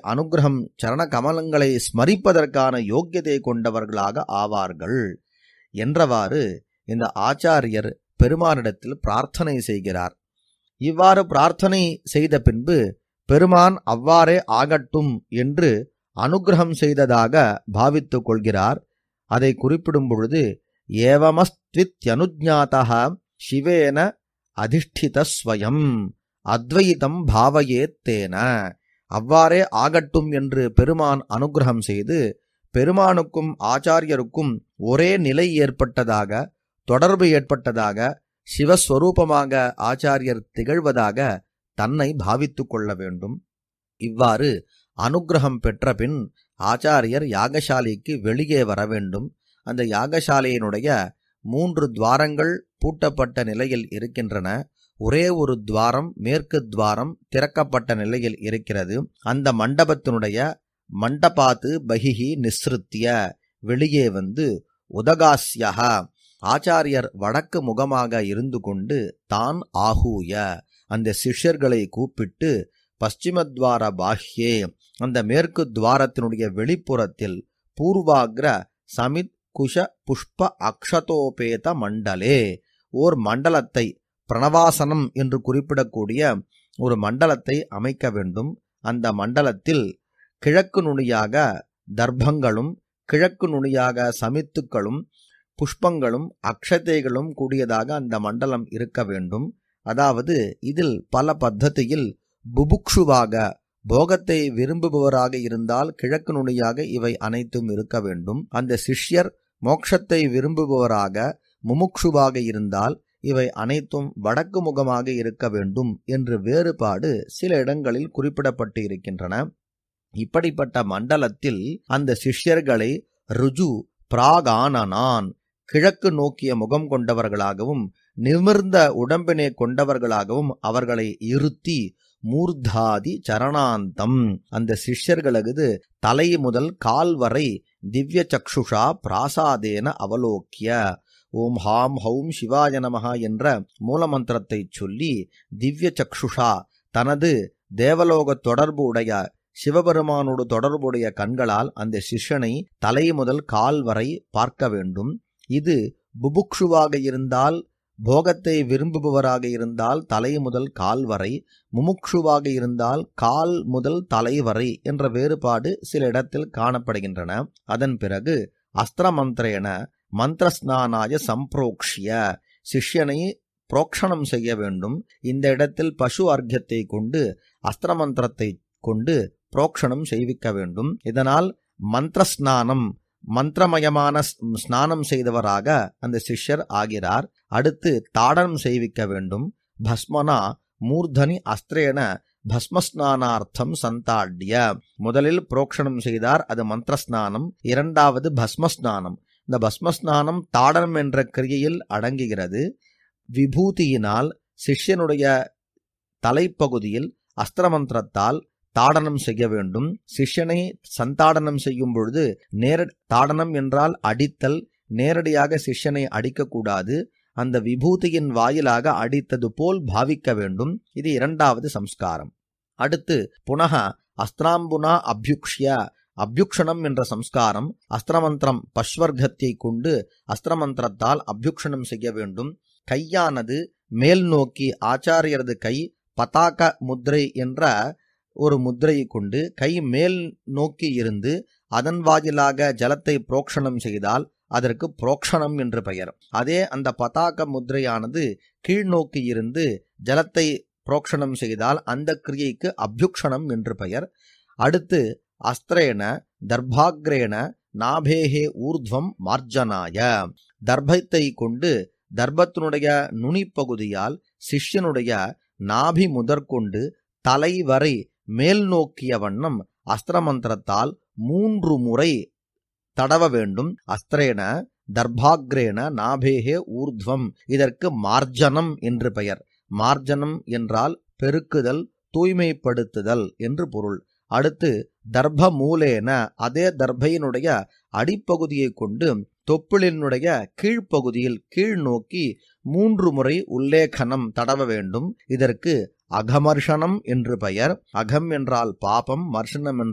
அனுகிரகம் சரண கமலங்களை ஸ்மரிப்பதற்கான யோக்கியதை கொண்டவர்களாக ஆவார்கள் என்றவாறு இந்த ஆச்சாரியர் பெருமானிடத்தில் பிரார்த்தனை செய்கிறார் இவ்வாறு பிரார்த்தனை செய்த பின்பு பெருமான் அவ்வாறே ஆகட்டும் என்று அனுகிரகம் செய்ததாக பாவித்துக் கொள்கிறார் அதை குறிப்பிடும் பொழுது ஏவமஸ்த்வித்யனுஜாதா சிவேன அதிஷ்டித ஸ்வயம் அத்வைதம் பாவயேத்தேன அவ்வாறே ஆகட்டும் என்று பெருமான் அனுகிரகம் செய்து பெருமானுக்கும் ஆச்சாரியருக்கும் ஒரே நிலை ஏற்பட்டதாக தொடர்பு ஏற்பட்டதாக சிவஸ்வரூபமாக ஆச்சாரியர் திகழ்வதாக தன்னை பாவித்துக் கொள்ள வேண்டும் இவ்வாறு அனுகிரகம் பெற்ற பின் ஆச்சாரியர் யாகசாலைக்கு வெளியே வர வேண்டும் அந்த யாகசாலையினுடைய மூன்று துவாரங்கள் பூட்டப்பட்ட நிலையில் இருக்கின்றன ஒரே ஒரு துவாரம் மேற்கு துவாரம் திறக்கப்பட்ட நிலையில் இருக்கிறது அந்த மண்டபத்தினுடைய மண்டபாத்து பகிஹி நிஸ்ருத்திய வெளியே வந்து உதகாஸ்யக ஆச்சாரியர் வடக்கு முகமாக இருந்து கொண்டு தான் ஆகூய அந்த சிஷ்யர்களை கூப்பிட்டு பশ্চিமத்வார பாஹ்யே அந்த மேற்கு துவாரத்தினுடைய வெளிப்புறத்தில் பூர்வாக்ர சமித் குஷ புஷ்ப அக்ஷதோபேத மண்டலே ஓர் மண்டலத்தை பிரணவாசனம் என்று குறிப்பிடக்கூடிய ஒரு மண்டலத்தை அமைக்க வேண்டும் அந்த மண்டலத்தில் கிழக்கு நுனியாக தர்ப்பங்களும் கிழக்கு நுனியாக சமித்துக்களும் புஷ்பங்களும் அக்ஷதைகளும் கூடியதாக அந்த மண்டலம் இருக்க வேண்டும் அதாவது இதில் பல பத்ததியில் புபுக்ஷுவாக போகத்தை விரும்புபவராக இருந்தால் கிழக்கு நுனியாக இவை அனைத்தும் இருக்க வேண்டும் அந்த சிஷ்யர் மோட்சத்தை விரும்புபவராக முமுக்ஷுவாக இருந்தால் இவை அனைத்தும் வடக்கு முகமாக இருக்க வேண்டும் என்று வேறுபாடு சில இடங்களில் குறிப்பிடப்பட்டு இருக்கின்றன இப்படிப்பட்ட மண்டலத்தில் அந்த சிஷ்யர்களை ருஜு பிராகானனான் கிழக்கு நோக்கிய முகம் கொண்டவர்களாகவும் நிமிர்ந்த உடம்பினை கொண்டவர்களாகவும் அவர்களை இருத்தி மூர்தாதி சரணாந்தம் அந்த சிஷ்யர்களது தலை முதல் கால் வரை திவ்ய சக்ஷுஷா பிராசாதேன அவலோக்கிய ஓம் ஹாம் ஹௌம் சிவாய நமஹா என்ற மூலமந்திரத்தை சொல்லி திவ்ய சக்ஷுஷா தனது தேவலோக தொடர்பு உடைய சிவபெருமானோடு தொடர்புடைய கண்களால் அந்த சிஷ்யனை தலை முதல் கால் வரை பார்க்க வேண்டும் இது புபுக்ஷுவாக இருந்தால் போகத்தை விரும்புபவராக இருந்தால் தலை முதல் கால் வரை முமுக்ஷுவாக இருந்தால் கால் முதல் தலை வரை என்ற வேறுபாடு சில இடத்தில் காணப்படுகின்றன அதன் பிறகு அஸ்திர மந்திரேன மந்திரஸ்நானாய சம்பிரோக்ஷிய சிஷ்யனை புரோக்ஷணம் செய்ய வேண்டும் இந்த இடத்தில் பசு அர்க்கத்தை கொண்டு அஸ்திர மந்திரத்தை கொண்டு புரோக்ஷணம் செய்விக்க வேண்டும் இதனால் மந்திரஸ்நானம் மந்திரமயமான ஸ்நானம் செய்தவராக அந்த சிஷ்யர் ஆகிறார் அடுத்து தாடனம் செய்விக்க வேண்டும் பஸ்மனா மூர்தனி அஸ்திரேன பஸ்மஸ்நானார்த்தம் சந்தாட்ய முதலில் புரோக்ஷணம் செய்தார் அது மந்திரஸ்நானம் இரண்டாவது பஸ்மஸ்நானம் இந்த பஸ்மஸ்நானம் தாடனம் என்ற கிரியையில் அடங்குகிறது விபூதியினால் சிஷ்யனுடைய தலைப்பகுதியில் அஸ்திரமந்திரத்தால் தாடனம் செய்ய வேண்டும் சிஷ்யனை சந்தாடனம் செய்யும் பொழுது நேர தாடனம் என்றால் அடித்தல் நேரடியாக சிஷ்யனை அடிக்கக்கூடாது அந்த விபூதியின் வாயிலாக அடித்தது போல் பாவிக்க வேண்டும் இது இரண்டாவது சம்ஸ்காரம் அடுத்து புனக அஸ்திராம்புனா அபியுக்ஷிய அபியுக்ஷணம் என்ற சம்ஸ்காரம் அஸ்திரமந்திரம் பஸ்வர்க்கத்தை கொண்டு அஸ்திரமந்திரத்தால் அபியுக்ஷணம் செய்ய வேண்டும் கையானது மேல் நோக்கி ஆச்சாரியரது கை பதாக முத்ரை என்ற ஒரு முத்திரையை கொண்டு கை மேல் நோக்கி இருந்து அதன் வாயிலாக ஜலத்தை புரோக்ஷணம் செய்தால் அதற்கு புரோக்ஷணம் என்று பெயர் அதே அந்த பதாக்க முத்திரையானது கீழ்நோக்கி இருந்து ஜலத்தை புரோக்ஷணம் செய்தால் அந்த கிரியைக்கு அபியுக்ஷணம் என்று பெயர் அடுத்து அஸ்திரேன தர்பாகிரேன நாபேகே ஊர்துவம் மார்ஜனாய தர்பத்தை கொண்டு தர்பத்தினுடைய நுனிப்பகுதியால் சிஷ்யனுடைய நாபி முதற்கொண்டு தலை வரை மேல் நோக்கிய வண்ணம் அஸ்திரமந்திரத்தால் மூன்று முறை தடவ வேண்டும் அஸ்திரேன தர்பாகிரேன நாபேகே ஊர்துவம் இதற்கு மார்ஜனம் என்று பெயர் மார்ஜனம் என்றால் பெருக்குதல் தூய்மைப்படுத்துதல் என்று பொருள் அடுத்து தர்ப மூலேன அதே தர்பையினுடைய அடிப்பகுதியை கொண்டு தொப்புளினுடைய கீழ்ப்பகுதியில் கீழ் நோக்கி மூன்று முறை உல்லேகனம் தடவ வேண்டும் இதற்கு அகமர்ஷனம் என்று பெயர் அகம் என்றால் பாபம் மர்ஷனம்